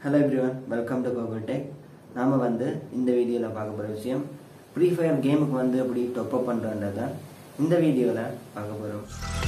hello everyone welcome to Gokul tech நாம் வந்து இந்த வீடியோவில் பார்க்க போகிற விஷயம் ஃப்ரீ ஃபயர் கேமுக்கு வந்து எப்படி டொப்பப் பண்ணுறன்றத இந்த வீடியோவில் பார்க்க போகிறோம்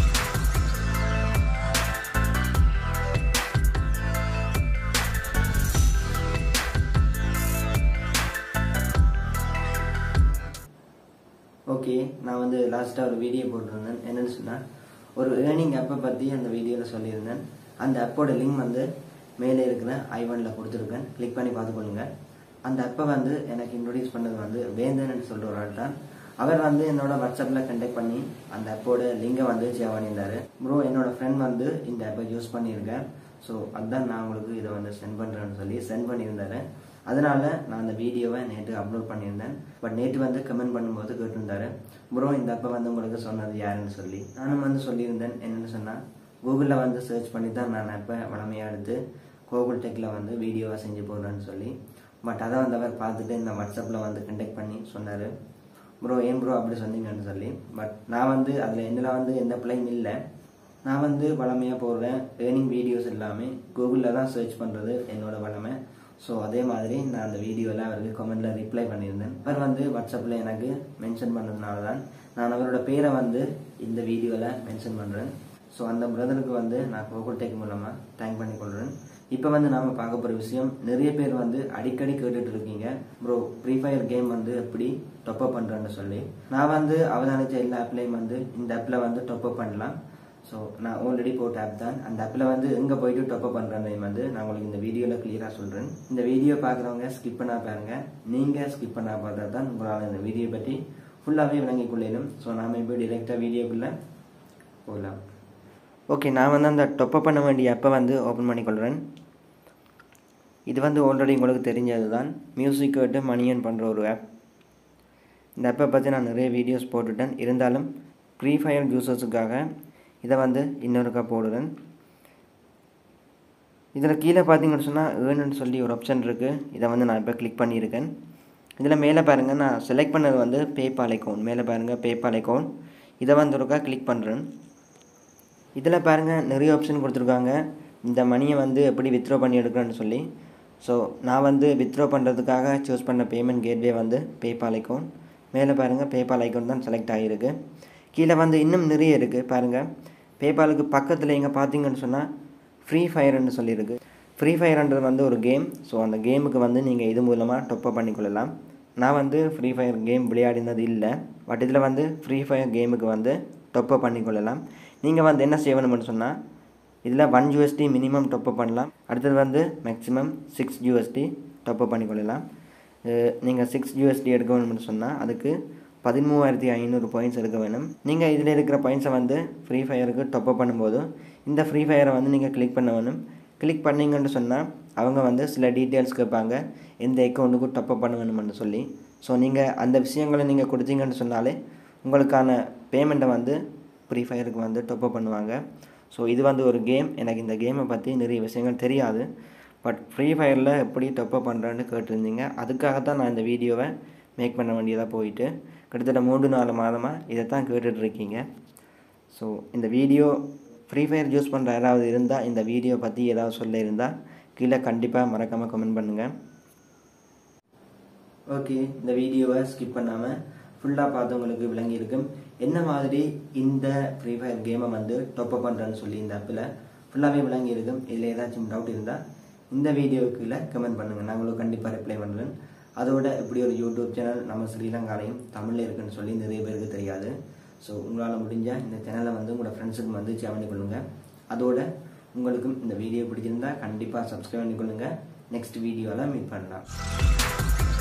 ஓகே நான் வந்து லாஸ்ட்டாக ஒரு வீடியோ போட்டிருந்தேன் என்னன்னு சொன்னால் ஒரு ஏர்னிங் ஆப்பை பற்றி அந்த வீடியோவில் சொல்லியிருந்தேன் அந்த ஆப்போட லிங்க் வந்து மேலே இருக்கிற ஐவனில் கொடுத்துருக்கேன் கிளிக் பண்ணி பார்த்துக்கொள்ளுங்க அந்த ஆப்பை வந்து எனக்கு இன்ட்ரொடியூஸ் பண்ணது வந்து வேந்தன் சொல்கிற ஒரு ஆள் தான் அவர் வந்து என்னோட வாட்ஸ்அப்பில் கண்டெக்ட் பண்ணி அந்த ஆப்போட லிங்கை வந்து ஷேர் பண்ணியிருந்தாரு ப்ரோ என்னோட ஃப்ரெண்ட் வந்து இந்த ஆப்பை யூஸ் பண்ணியிருக்கேன் ஸோ அதுதான் நான் உங்களுக்கு இதை வந்து சென்ட் பண்ணுறேன்னு சொல்லி சென்ட் பண்ணியிருந்தாரு அதனால நான் அந்த வீடியோவை நேற்று அப்லோட் பண்ணியிருந்தேன் பட் நேற்று வந்து கமெண்ட் பண்ணும்போது கேட்டிருந்தாரு ப்ரோ இந்த அப்போ வந்து உங்களுக்கு சொன்னது யாருன்னு சொல்லி நானும் வந்து சொல்லியிருந்தேன் என்னென்னு சொன்னால் கூகுளில் வந்து சர்ச் பண்ணி தான் நான் அப்போ வளமையாக எடுத்து கூகுள் டெக்கில் வந்து வீடியோவாக செஞ்சு போடுறேன்னு சொல்லி பட் அதை வந்து அவர் பார்த்துட்டு இந்த வாட்ஸ்அப்பில் வந்து கண்டெக்ட் பண்ணி சொன்னார் ப்ரோ ஏன் ப்ரோ அப்படி சொன்னீங்கன்னு சொல்லி பட் நான் வந்து அதில் என்னில் வந்து எந்த பிள்ளையும் இல்லை நான் வந்து வளமையாக போடுறேன் ஏர்னிங் வீடியோஸ் எல்லாமே கூகுளில் தான் சர்ச் பண்ணுறது என்னோட வளமை ஸோ அதே மாதிரி நான் அந்த வீடியோவில் அவருக்கு கமெண்டில் ரிப்ளை பண்ணியிருந்தேன் அவர் வந்து வாட்ஸ்அப்பில் எனக்கு மென்ஷன் பண்ணதுனால தான் நான் அவரோட பேரை வந்து இந்த வீடியோவில் மென்ஷன் பண்ணுறேன் ஸோ அந்த பிரதருக்கு வந்து நான் கூகுள் டெக் மூலமாக தேங்க் பண்ணி கொள்கிறேன் இப்போ வந்து நாம் பார்க்க போகிற விஷயம் நிறைய பேர் வந்து அடிக்கடி கேட்டுட்டு இருக்கீங்க ப்ரோ ஃப்ரீ ஃபயர் கேம் வந்து எப்படி டொப்பப் பண்ணுறேன்னு சொல்லி நான் வந்து அவதானிச்ச எல்லா ஆப்லேயும் வந்து இந்த ஆப்பில் வந்து டொப்பப் பண்ணலாம் ஸோ நான் ஆல்ரெடி போட்ட ஆப் தான் அந்த ஆப்பில் வந்து எங்கே போயிட்டு டொப்பப் பண்ணுறேன் வந்து நான் உங்களுக்கு இந்த வீடியோவில் கிளியராக சொல்கிறேன் இந்த வீடியோ பார்க்குறவங்க ஸ்கிப் பண்ணா பாருங்க நீங்கள் ஸ்கிப் பண்ணா பார்த்தா தான் உங்களால் இந்த வீடியோ பற்றி ஃபுல்லாகவே விளங்கிக் கொள்ளிடும் ஸோ நாம் இப்போ டிரெக்டாக வீடியோக்குள்ளே போகலாம் ஓகே நான் வந்து அந்த டொப்பப் பண்ண வேண்டிய ஆப்பை வந்து ஓப்பன் பண்ணிக்கொள்கிறேன் இது வந்து ஆல்ரெடி உங்களுக்கு தெரிஞ்சது தான் மியூசிக் கேட்டு மணியன் பண்ணுற ஒரு ஆப் இந்த ஆப்பை பற்றி நான் நிறைய வீடியோஸ் போட்டுட்டேன் இருந்தாலும் ஃப்ரீ ஃபயர் யூசர்ஸுக்காக இதை வந்து இன்னொருக்கா போடுறேன் இதில் கீழே பார்த்தீங்கன்னு சொன்னால் ஏர்னுன்னு சொல்லி ஒரு ஆப்ஷன் இருக்குது இதை வந்து நான் இப்போ கிளிக் பண்ணியிருக்கேன் இதில் மேலே பாருங்கள் நான் செலக்ட் பண்ணது வந்து பேபால் அக்கௌண்ட் மேலே பாருங்கள் பேபால் அக்கௌண்ட் இதை வந்து ஒருக்கா கிளிக் பண்ணுறேன் இதில் பாருங்கள் நிறைய ஆப்ஷன் கொடுத்துருக்காங்க இந்த மணியை வந்து எப்படி வித்ட்ரா பண்ணி எடுக்கிறேன்னு சொல்லி ஸோ நான் வந்து வித்ட்ரா பண்ணுறதுக்காக சூஸ் பண்ண பேமெண்ட் கேட்வே வந்து பேபால் அக்கௌண்ட் மேலே பாருங்கள் பேபால் அக்கௌண்ட் தான் செலக்ட் ஆகியிருக்கு கீழே வந்து இன்னும் நிறைய இருக்குது பாருங்கள் பேபாலுக்கு பக்கத்தில் எங்கே பார்த்தீங்கன்னு சொன்னால் ஃப்ரீ ஃபயர்னு சொல்லியிருக்கு ஃப்ரீ ஃபயர்ன்றது வந்து ஒரு கேம் ஸோ அந்த கேமுக்கு வந்து நீங்கள் இது மூலமாக டொப்பப் பண்ணிக்கொள்ளலாம் நான் வந்து ஃப்ரீ ஃபயர் கேம் விளையாடினது இல்லை பட் இதில் வந்து ஃப்ரீ ஃபயர் கேமுக்கு வந்து டொப்பப் பண்ணிக்கொள்ளலாம் நீங்கள் வந்து என்ன செய்யணும்னு சொன்னால் இதில் ஒன் யூஎஸ்டி மினிமம் டொப்பப் பண்ணலாம் அடுத்தது வந்து மேக்ஸிமம் சிக்ஸ் யூஎஸ்டி டொப்பப் பண்ணிக்கொள்ளலாம் நீங்கள் சிக்ஸ் யூஎஸ்டி எடுக்க வேணும்னு சொன்னால் அதுக்கு பதிமூவாயிரத்தி ஐநூறு பாயிண்ட்ஸ் எடுக்க வேணும் நீங்கள் இதில் இருக்கிற பாயிண்ட்ஸை வந்து ஃப்ரீ ஃபயருக்கு டொப்பப் பண்ணும்போது இந்த ஃப்ரீ ஃபயரை வந்து நீங்கள் கிளிக் பண்ண வேணும் கிளிக் பண்ணிங்கன்னு சொன்னால் அவங்க வந்து சில டீட்டெயில்ஸ் கேட்பாங்க எந்த அக்கௌண்ட்டுக்கு டொப்பப் பண்ண வேணும்னு சொல்லி ஸோ நீங்கள் அந்த விஷயங்களை நீங்கள் கொடுத்தீங்கன்னு சொன்னாலே உங்களுக்கான பேமெண்ட்டை வந்து ஃப்ரீ ஃபயருக்கு வந்து டொப்பப் பண்ணுவாங்க ஸோ இது வந்து ஒரு கேம் எனக்கு இந்த கேமை பற்றி நிறைய விஷயங்கள் தெரியாது பட் ஃப்ரீ ஃபயரில் எப்படி டொப்பப் பண்ணுறேன்னு கேட்டிருந்தீங்க அதுக்காக தான் நான் இந்த வீடியோவை மேக் பண்ண வேண்டியதாக போயிட்டு கிட்டத்தட்ட மூன்று நாலு மாதமாக இதை தான் கேட்டுட்ருக்கீங்க ஸோ இந்த வீடியோ ஃப்ரீ ஃபயர் யூஸ் பண்ணுற யாராவது இருந்தால் இந்த வீடியோ பற்றி ஏதாவது சொல்ல இருந்தால் கீழே கண்டிப்பாக மறக்காமல் கமெண்ட் பண்ணுங்கள் ஓகே இந்த வீடியோவை ஸ்கிப் பண்ணாமல் ஃபுல்லாக பார்த்தவங்களுக்கு விளங்கியிருக்கும் என்ன மாதிரி இந்த ஃப்ரீ ஃபயர் கேமை வந்து டொப்பப் பண்ணுறேன்னு சொல்லி இந்த ஆப்பில் ஃபுல்லாகவே விளங்கியிருக்கும் இதில் ஏதாச்சும் டவுட் இருந்தால் இந்த வீடியோக்குள்ளே கமெண்ட் பண்ணுங்கள் நான் உங்களுக்கு கண்டிப்பாக ரிப்ளை பண்ணுறேன் அதோட இப்படி ஒரு யூடியூப் சேனல் நம்ம ஸ்ரீலங்காலையும் தமிழில் இருக்குன்னு சொல்லி நிறைய பேருக்கு தெரியாது ஸோ உங்களால் முடிஞ்சால் இந்த சேனலை வந்து உங்களோட ஃப்ரெண்ட்ஸுக்கு வந்து ஷேர் பண்ணி கொள்ளுங்கள் அதோட உங்களுக்கும் இந்த வீடியோ பிடிச்சிருந்தா கண்டிப்பாக சப்ஸ்கிரைப் பண்ணி கொள்ளுங்கள் நெக்ஸ்ட் வீடியோவில் மீட் பண்ணலாம்